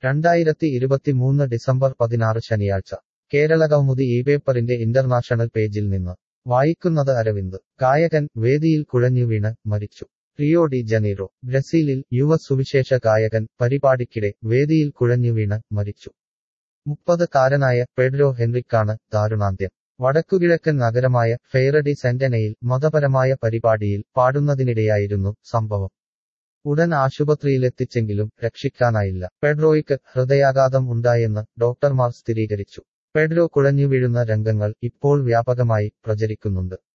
രണ്ടായിരത്തി ഇരുപത്തിമൂന്ന് ഡിസംബർ പതിനാറ് ശനിയാഴ്ച കേരളകൗമുദി ഈ പേപ്പറിന്റെ ഇന്റർനാഷണൽ പേജിൽ നിന്ന് വായിക്കുന്നത് അരവിന്ദ് ഗായകൻ വേദിയിൽ കുഴഞ്ഞു വീണ് മരിച്ചു റിയോ ഡി ജനീറോ ബ്രസീലിൽ യുവ സുവിശേഷ ഗായകൻ പരിപാടിക്കിടെ വേദിയിൽ കുഴഞ്ഞു വീണ് മരിച്ചു മുപ്പത് കാരനായ പെഡ്രോ ഹെൻറിക്കാണ് ദാരുണാന്ത്യം വടക്കുകിഴക്കൻ നഗരമായ ഫെയറഡി സെന്റനയിൽ മതപരമായ പരിപാടിയിൽ പാടുന്നതിനിടെയായിരുന്നു സംഭവം ഉടൻ ആശുപത്രിയിലെത്തിച്ചെങ്കിലും രക്ഷിക്കാനായില്ല പെഡ്രോയ്ക്ക് ഹൃദയാഘാതം ഉണ്ടായെന്ന് ഡോക്ടർമാർ സ്ഥിരീകരിച്ചു പെഡ്രോ കുഴഞ്ഞു വീഴുന്ന രംഗങ്ങൾ ഇപ്പോൾ വ്യാപകമായി പ്രചരിക്കുന്നുണ്ട്